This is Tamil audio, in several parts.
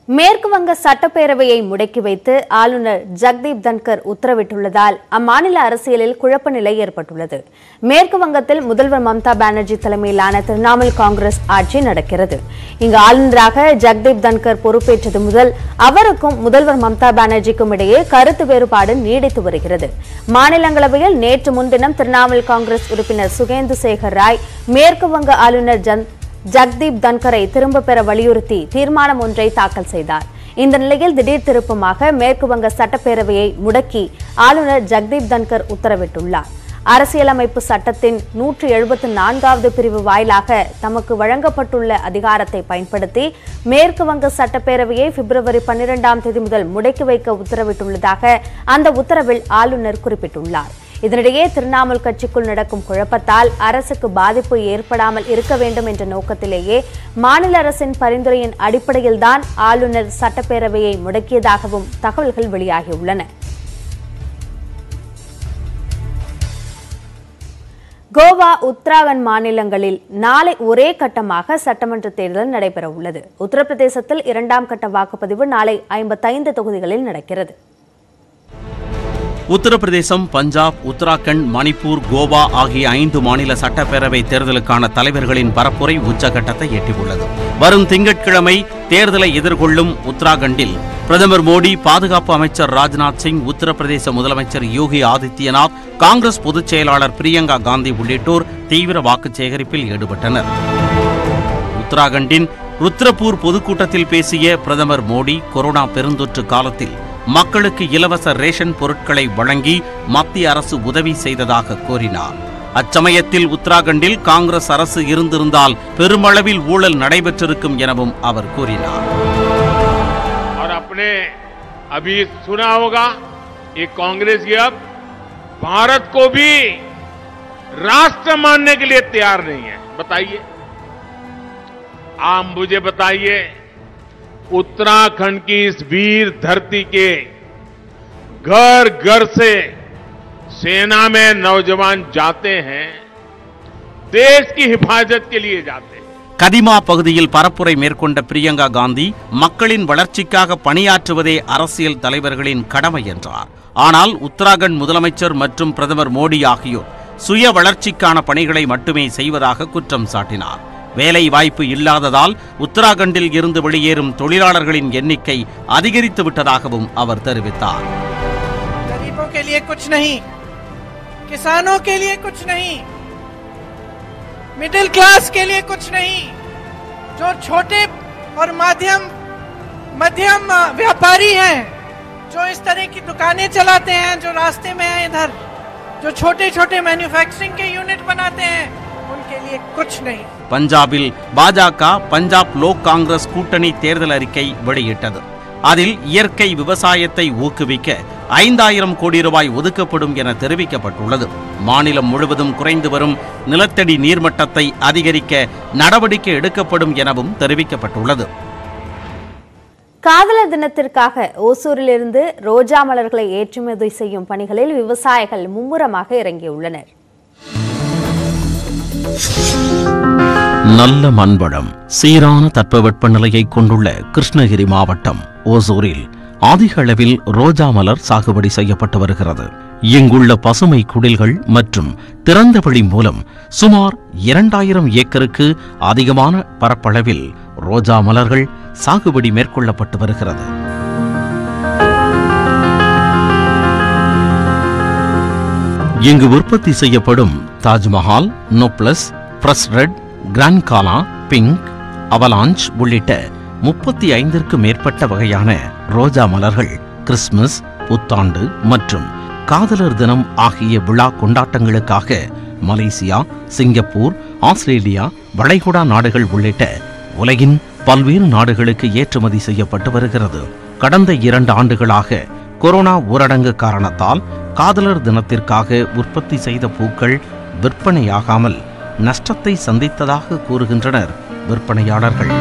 மேற்கு வங்க சட்டப்பேரவையை முடக்கி வைத்து ஆளுநர் ஜக்தீப் தன்கர் உத்தரவிட்டுள்ளதால் அம்மாநில அரசியலில் குழப்ப நிலை ஏற்பட்டுள்ளது மேற்கு வங்கத்தில் முதல்வர் மம்தா பானர்ஜி தலைமையிலான திரிணாமுல் காங்கிரஸ் ஆட்சி நடக்கிறது இங்கு ஆளுநராக ஜக்தீப் தன்கர் பொறுப்பேற்றது முதல் அவருக்கும் முதல்வர் மம்தா பானர்ஜிக்கும் இடையே கருத்து வேறுபாடு நீடித்து வருகிறது மாநிலங்களவையில் நேற்று முன்தினம் திரிணாமுல் காங்கிரஸ் உறுப்பினர் சுகேந்து சேகர் ராய் மேற்கு வங்க ஆளுநர் ஜன் ஜக்தீப் தன்கரை திரும்ப பெற வலியுறுத்தி தீர்மானம் ஒன்றை தாக்கல் செய்தார் இந்த நிலையில் திடீர் திருப்பமாக மேற்கு வங்க சட்டப்பேரவையை முடக்கி ஆளுநர் ஜக்தீப் தன்கர் உத்தரவிட்டுள்ளார் அரசியலமைப்பு சட்டத்தின் நூற்று எழுபத்து நான்காவது பிரிவு வாயிலாக தமக்கு வழங்கப்பட்டுள்ள அதிகாரத்தை பயன்படுத்தி மேற்கு வங்க சட்டப்பேரவையை பிப்ரவரி பன்னிரெண்டாம் தேதி முதல் முடக்கி வைக்க உத்தரவிட்டுள்ளதாக அந்த உத்தரவில் ஆளுநர் குறிப்பிட்டுள்ளார் இதனிடையே திரிணாமுல் கட்சிக்குள் நடக்கும் குழப்பத்தால் அரசுக்கு பாதிப்பு ஏற்படாமல் இருக்க வேண்டும் என்ற நோக்கத்திலேயே மாநில அரசின் பரிந்துரையின் அடிப்படையில்தான் ஆளுநர் சட்டப்பேரவையை முடக்கியதாகவும் தகவல்கள் வெளியாகியுள்ளன கோவா உத்தராகண்ட் மாநிலங்களில் நாளை ஒரே கட்டமாக சட்டமன்ற தேர்தல் நடைபெற உள்ளது உத்தரப்பிரதேசத்தில் இரண்டாம் கட்ட வாக்குப்பதிவு நாளை ஐம்பத்தைந்து தொகுதிகளில் நடக்கிறது உத்தரப்பிரதேசம் பஞ்சாப் உத்தராகண்ட் மணிப்பூர் கோவா ஆகிய ஐந்து மாநில சட்டப்பேரவை தேர்தலுக்கான தலைவர்களின் பரப்புரை உச்சகட்டத்தை எட்டியுள்ளது வரும் திங்கட்கிழமை தேர்தலை எதிர்கொள்ளும் உத்தராகண்டில் பிரதமர் மோடி பாதுகாப்பு அமைச்சர் ராஜ்நாத் சிங் உத்தரப்பிரதேச முதலமைச்சர் யோகி ஆதித்யநாத் காங்கிரஸ் பொதுச் செயலாளர் பிரியங்கா காந்தி உள்ளிட்டோர் தீவிர வாக்குச் சேகரிப்பில் ஈடுபட்டனர் உத்தராகண்டின் ருத்ரப்பூர் பொதுக்கூட்டத்தில் பேசிய பிரதமர் மோடி கொரோனா பெருந்தொற்று காலத்தில் மக்களுக்கு இலவச ரேஷன் பொருட்களை வழங்கி மத்திய அரசு உதவி செய்ததாக கூறினார் அச்சமயத்தில் உத்தராகண்டில் காங்கிரஸ் அரசு இருந்திருந்தால் பெருமளவில் ஊழல் நடைபெற்றிருக்கும் எனவும் அவர் கூறினார் और आपने अभी सुना होगा ये कांग्रेस ये अब भारत को भी राष्ट्र मानने के लिए तैयार नहीं है बताइए आप मुझे बताइए उत्तराखंड की इस वीर धरती के घर घर से सेना में नौजवान जाते हैं देश की हिफाजत के लिए जाते हैं கதிமா பகுதியில் பரப்புரை மேற்கொண்ட பிரியங்கா காந்தி மக்களின் வளர்ச்சிக்காக பணியாற்றுவதே அரசியல் தலைவர்களின் கடமை என்றார் ஆனால் உத்தராகண்ட் முதலமைச்சர் மற்றும் பிரதமர் மோடி ஆகியோர் சுய வளர்ச்சிக்கான பணிகளை மட்டுமே செய்வதாக குற்றம் சாட்டினார் வேலை வாய்ப்பு இல்லாததால் உத்தராகண்டில் இருந்து வெளியேறும் தொழிலாளர்களின் எண்ணிக்கை அதிகரித்து விட்டதாகவும் அவர் தெரிவித்தார் गरीबों के लिए कुछ नहीं किसानों के लिए कुछ नहीं मिडिल क्लास के लिए कुछ नहीं जो छोटे और माध्यम मध्यम अ, व्यापारी हैं जो इस तरह की दुकानें चलाते हैं जो रास्ते में हैं इधर जो छोटे छोटे मैन्युफैक्चरिंग के यूनिट बनाते हैं उनके लिए कुछ नहीं பஞ்சாபில் பாஜக பஞ்சாப் லோக் காங்கிரஸ் கூட்டணி தேர்தல் அறிக்கை வெளியிட்டது அதில் இயற்கை விவசாயத்தை ஊக்குவிக்க ஐந்தாயிரம் கோடி ரூபாய் ஒதுக்கப்படும் என தெரிவிக்கப்பட்டுள்ளது மாநிலம் முழுவதும் குறைந்து வரும் நிலத்தடி நீர்மட்டத்தை அதிகரிக்க நடவடிக்கை எடுக்கப்படும் எனவும் தெரிவிக்கப்பட்டுள்ளது காதலர் தினத்திற்காக ஓசூரிலிருந்து ரோஜா மலர்களை ஏற்றுமதி செய்யும் பணிகளில் விவசாயிகள் மும்முரமாக இறங்கியுள்ளனர் நல்ல மண்வளம் சீரான தட்பவெப்பநிலையை கொண்டுள்ள கிருஷ்ணகிரி மாவட்டம் ஓசூரில் அதிக அளவில் ரோஜா மலர் சாகுபடி செய்யப்பட்டு வருகிறது இங்குள்ள பசுமை குடில்கள் மற்றும் திறந்தவெளி மூலம் சுமார் இரண்டாயிரம் ஏக்கருக்கு அதிகமான பரப்பளவில் ரோஜா மலர்கள் சாகுபடி மேற்கொள்ளப்பட்டு வருகிறது இங்கு உற்பத்தி செய்யப்படும் தாஜ்மஹால் நோப்ளஸ் பிரஸ் red grand gala pink avalanche உள்ளிட்ட முப்பத்தி ஐந்திற்கு மேற்பட்ட வகையான ரோஜா மலர்கள் கிறிஸ்துமஸ் புத்தாண்டு மற்றும் காதலர் தினம் ஆகிய விழா கொண்டாட்டங்களுக்காக மலேசியா சிங்கப்பூர் ஆஸ்திரேலியா வளைகுடா நாடுகள் உள்ளிட்ட உலகின் பல்வேறு நாடுகளுக்கு ஏற்றுமதி செய்யப்பட்டு வருகிறது கடந்த இரண்டு ஆண்டுகளாக கொரோனா ஊரடங்கு காரணத்தால் காதலர் தினத்திற்காக உற்பத்தி செய்த பூக்கள் விற்பனையாகாமல் நஷ்டத்தை சந்தித்ததாக கூறுகின்றனர் விற்பனையாளர்கள்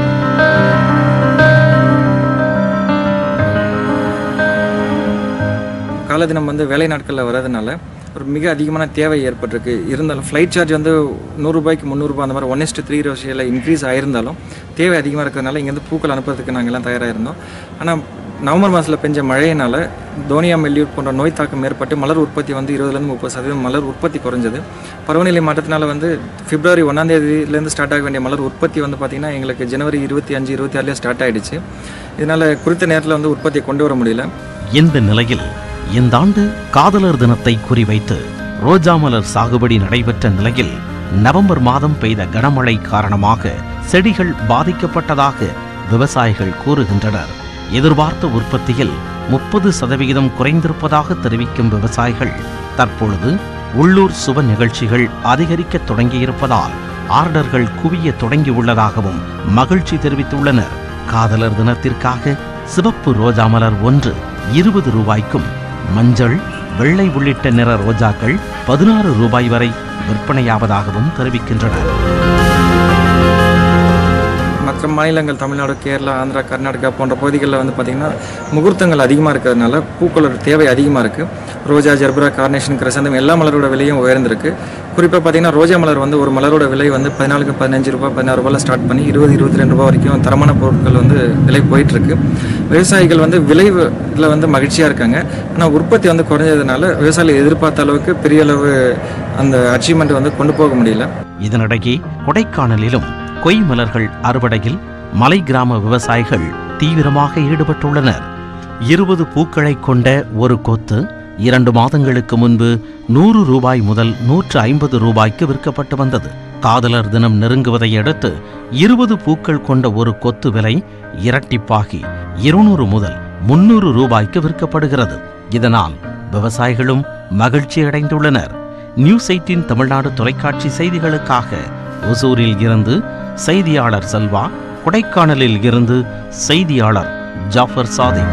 கால தினம் வந்து வேலை நாட்களில் வர்றதுனால ஒரு மிக அதிகமான தேவை ஏற்பட்டிருக்கு இருந்தாலும் ஃப்ளைட் சார்ஜ் வந்து நூறுரூபாய்க்கு முந்நூறுரூபா அந்த மாதிரி ஒன் இஸ்ட்டு த்ரீ ரேஷியோவில் இன்க்ரீஸ் ஆயிருந்தாலும் தேவை அதிகமாக இருக்கிறதுனால இங்கேருந்து பூக்கள் அனுப்புறதுக்கு நாங்கள் எல்லாம் தயாராக இருந்தோம் ஆனால் நவம்பர் மாதத்தில் பெஞ்ச மழையினால தோனியா மெல்லியூர் போன்ற நோய் தாக்கம் ஏற்பட்டு மலர் உற்பத்தி வந்து இருபதுலேருந்து முப்பது சதவீதம் மலர் உற்பத்தி குறைஞ்சது பருவநிலை மாற்றத்தினால வந்து பிப்ரவரி ஒன்றாம் தேதியிலேருந்து ஸ்டார்ட் ஆக வேண்டிய மலர் உற்பத்தி வந்து பார்த்திங்கன்னா எங்களுக்கு ஜனவரி இருபத்தி அஞ்சு இருபத்தி ஆறுலேயே ஸ்டார்ட் ஆயிடுச்சு இதனால் குறித்த நேரத்தில் வந்து உற்பத்தியை கொண்டு வர முடியல இந்த நிலையில் இந்த ஆண்டு காதலர் தினத்தை குறிவைத்து ரோஜா மலர் சாகுபடி நடைபெற்ற நிலையில் நவம்பர் மாதம் பெய்த கனமழை காரணமாக செடிகள் பாதிக்கப்பட்டதாக விவசாயிகள் கூறுகின்றனர் எதிர்பார்த்த உற்பத்தியில் முப்பது சதவிகிதம் குறைந்திருப்பதாக தெரிவிக்கும் விவசாயிகள் தற்பொழுது உள்ளூர் சுப நிகழ்ச்சிகள் அதிகரிக்க தொடங்கியிருப்பதால் ஆர்டர்கள் குவிய தொடங்கியுள்ளதாகவும் மகிழ்ச்சி தெரிவித்துள்ளனர் காதலர் தினத்திற்காக சிவப்பு ரோஜா மலர் ஒன்று இருபது ரூபாய்க்கும் மஞ்சள் வெள்ளை உள்ளிட்ட நிற ரோஜாக்கள் பதினாறு ரூபாய் வரை விற்பனையாவதாகவும் தெரிவிக்கின்றனர் மற்ற மாநிலங்கள் தமிழ்நாடு கேரளா ஆந்திரா கர்நாடகா போன்ற பகுதிகளில் வந்து பார்த்திங்கன்னா முகூர்த்தங்கள் அதிகமாக இருக்கிறதுனால பூக்களோட தேவை அதிகமாக இருக்குது ரோஜா ஜெர்பரா கார்னேஷன் கிரசந்தம் எல்லா மலரோட விலையும் உயர்ந்திருக்கு குறிப்பாக பார்த்திங்கன்னா ரோஜா மலர் வந்து ஒரு மலரோட விலை வந்து பதினாலுக்கு பதினஞ்சு ரூபாய் பதினாறு ரூபாயில் ஸ்டார்ட் பண்ணி இருபது இருபத்தி ரெண்டு ரூபாய் வரைக்கும் தரமான பொருட்கள் வந்து விலை போயிட்டுருக்கு விவசாயிகள் வந்து விளைவில் வந்து மகிழ்ச்சியாக இருக்காங்க ஆனால் உற்பத்தி வந்து குறைஞ்சதுனால விவசாயிகள் எதிர்பார்த்த அளவுக்கு பெரிய அளவு அந்த அச்சீவ்மெண்ட் வந்து கொண்டு போக முடியல இதனிடையே கொடைக்கானலிலும் கொய் மலர்கள் அறுவடையில் மலை கிராம விவசாயிகள் தீவிரமாக ஈடுபட்டுள்ளனர் இருபது பூக்களை கொண்ட ஒரு கொத்து இரண்டு மாதங்களுக்கு முன்பு நூறு ரூபாய் முதல் நூற்று ஐம்பது ரூபாய்க்கு விற்கப்பட்டு வந்தது காதலர் தினம் நெருங்குவதை அடுத்து இருபது பூக்கள் கொண்ட ஒரு கொத்து விலை இரட்டிப்பாகி இருநூறு முதல் முன்னூறு ரூபாய்க்கு விற்கப்படுகிறது இதனால் விவசாயிகளும் மகிழ்ச்சி அடைந்துள்ளனர் நியூஸ் எயிட்டின் தமிழ்நாடு தொலைக்காட்சி செய்திகளுக்காக ஒசூரில் இருந்து செய்தியாளர் செல்வா கொடைக்கானலில் இருந்து செய்தியாளர் ஜாஃபர் சாதிக்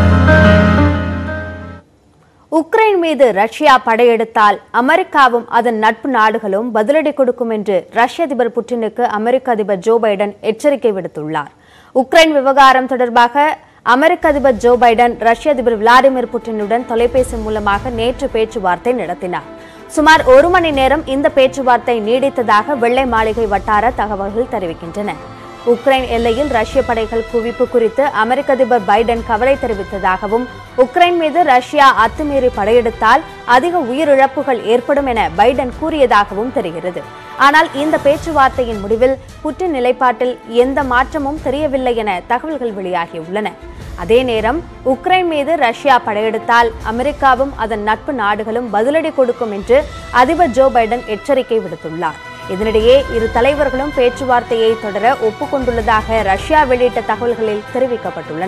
உக்ரைன் மீது ரஷ்யா படையெடுத்தால் அமெரிக்காவும் அதன் நட்பு நாடுகளும் பதிலடி கொடுக்கும் என்று ரஷ்ய அதிபர் புட்டினுக்கு அமெரிக்க அதிபர் ஜோ பைடன் எச்சரிக்கை விடுத்துள்ளார் உக்ரைன் விவகாரம் தொடர்பாக அமெரிக்க அதிபர் ஜோ பைடன் ரஷ்ய அதிபர் விளாடிமிர் புட்டினுடன் தொலைபேசி மூலமாக நேற்று பேச்சுவார்த்தை நடத்தினார் சுமார் ஒரு மணி நேரம் இந்த பேச்சுவார்த்தை நீடித்ததாக வெள்ளை மாளிகை வட்டார தகவல்கள் தெரிவிக்கின்றன உக்ரைன் எல்லையில் ரஷ்ய படைகள் குவிப்பு குறித்து அமெரிக்க அதிபர் பைடன் கவலை தெரிவித்ததாகவும் உக்ரைன் மீது ரஷ்யா அத்துமீறி படையெடுத்தால் அதிக உயிரிழப்புகள் ஏற்படும் என பைடன் கூறியதாகவும் தெரிகிறது ஆனால் இந்த பேச்சுவார்த்தையின் முடிவில் புட்டின் நிலைப்பாட்டில் எந்த மாற்றமும் தெரியவில்லை என தகவல்கள் வெளியாகியுள்ளன அதே நேரம் உக்ரைன் மீது ரஷ்யா படையெடுத்தால் அமெரிக்காவும் அதன் நட்பு நாடுகளும் பதிலடி கொடுக்கும் என்று அதிபர் ஜோ பைடன் எச்சரிக்கை விடுத்துள்ளார் இதனிடையே இரு தலைவர்களும் பேச்சுவார்த்தையை தொடர ஒப்புக்கொண்டுள்ளதாக ரஷ்யா வெளியிட்ட தகவல்களில் தெரிவிக்கப்பட்டுள்ளன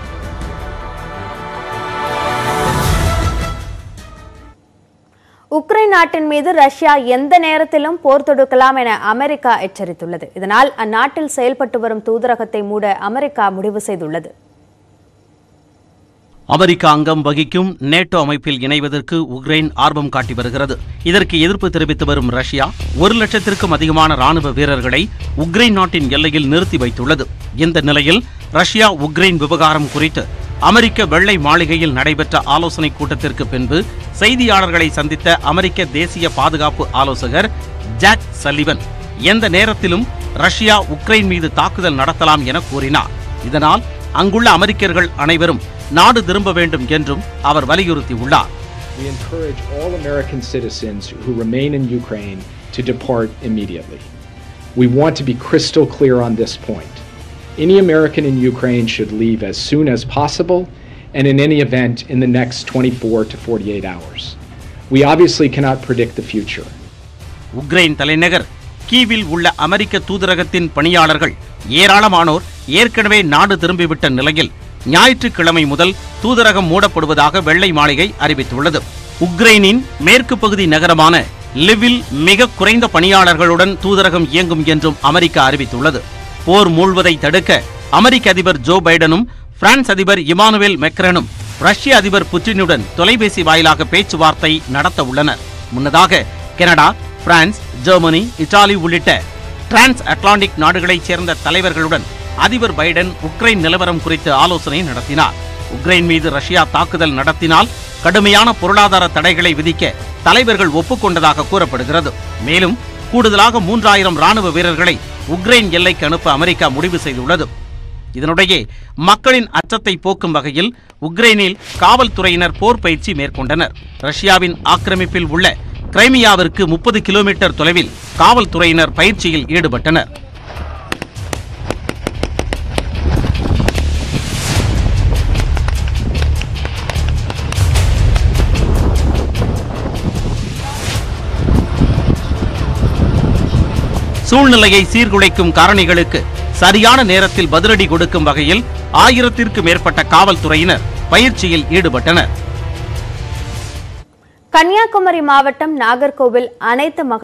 உக்ரைன் நாட்டின் மீது ரஷ்யா எந்த நேரத்திலும் போர் தொடுக்கலாம் என அமெரிக்கா எச்சரித்துள்ளது இதனால் அந்நாட்டில் செயல்பட்டு வரும் தூதரகத்தை மூட அமெரிக்கா முடிவு செய்துள்ளது அமெரிக்கா அங்கம் வகிக்கும் நேட்டோ அமைப்பில் இணைவதற்கு உக்ரைன் ஆர்வம் காட்டி வருகிறது இதற்கு எதிர்ப்பு தெரிவித்து வரும் ரஷ்யா ஒரு லட்சத்திற்கும் அதிகமான ராணுவ வீரர்களை உக்ரைன் நாட்டின் எல்லையில் நிறுத்தி வைத்துள்ளது இந்த நிலையில் ரஷ்யா உக்ரைன் விவகாரம் குறித்து அமெரிக்க வெள்ளை மாளிகையில் நடைபெற்ற ஆலோசனைக் கூட்டத்திற்கு பின்பு செய்தியாளர்களை சந்தித்த அமெரிக்க தேசிய பாதுகாப்பு ஆலோசகர் ஜாக் சல்லிவன் எந்த நேரத்திலும் ரஷ்யா உக்ரைன் மீது தாக்குதல் நடத்தலாம் என கூறினார் இதனால் அங்குள்ள அமெரிக்கர்கள் அனைவரும் நாடு திரும்ப வேண்டும் என்றும் அவர் வலியுறுத்தியுள்ளார் We encourage all American citizens who remain in Ukraine to depart immediately. We want to be crystal clear on this point. Any American in Ukraine should leave as soon as possible and in any event in the next 24 to 48 hours. We obviously cannot predict the future. Ukraine தலைநகர் கீவில் உள்ள அமெரிக்க தூதரகத்தின் பணியாளர்கள் ஏராளமானோர் ஏற்கனவே நாடு திரும்பிவிட்ட நிலையில் ஞாயிற்றுக்கிழமை முதல் தூதரகம் மூடப்படுவதாக வெள்ளை மாளிகை அறிவித்துள்ளது உக்ரைனின் மேற்கு பகுதி நகரமான லிவில் மிக குறைந்த பணியாளர்களுடன் தூதரகம் இயங்கும் என்றும் அமெரிக்கா அறிவித்துள்ளது போர் மூழ்வதை தடுக்க அமெரிக்க அதிபர் ஜோ பைடனும் பிரான்ஸ் அதிபர் இமானுவேல் மெக்ரனும் ரஷ்ய அதிபர் புட்டினுடன் தொலைபேசி வாயிலாக பேச்சுவார்த்தை நடத்த உள்ளனர் முன்னதாக கனடா பிரான்ஸ் ஜெர்மனி இத்தாலி உள்ளிட்ட டிரான்ஸ் அட்லாண்டிக் நாடுகளைச் சேர்ந்த தலைவர்களுடன் அதிபர் பைடன் உக்ரைன் நிலவரம் குறித்து ஆலோசனை நடத்தினார் உக்ரைன் மீது ரஷ்யா தாக்குதல் நடத்தினால் கடுமையான பொருளாதார தடைகளை விதிக்க தலைவர்கள் ஒப்புக்கொண்டதாக கூறப்படுகிறது மேலும் கூடுதலாக மூன்றாயிரம் ராணுவ வீரர்களை உக்ரைன் எல்லைக்கு அனுப்ப அமெரிக்கா முடிவு செய்துள்ளது இதனிடையே மக்களின் அச்சத்தை போக்கும் வகையில் உக்ரைனில் காவல்துறையினர் போர் பயிற்சி மேற்கொண்டனர் ரஷ்யாவின் ஆக்கிரமிப்பில் உள்ள கிரைமியாவிற்கு முப்பது கிலோமீட்டர் தொலைவில் காவல்துறையினர் பயிற்சியில் ஈடுபட்டனர் சூழ்நிலையை சீர்குலைக்கும் காரணிகளுக்கு சரியான நேரத்தில் பதிலடி கொடுக்கும் வகையில் ஆயிரத்திற்கு மேற்பட்ட காவல்துறையினர் பயிற்சியில் ஈடுபட்டனர் கன்னியாகுமரி மாவட்டம் நாகர்கோவில் அனைத்து மகளிர்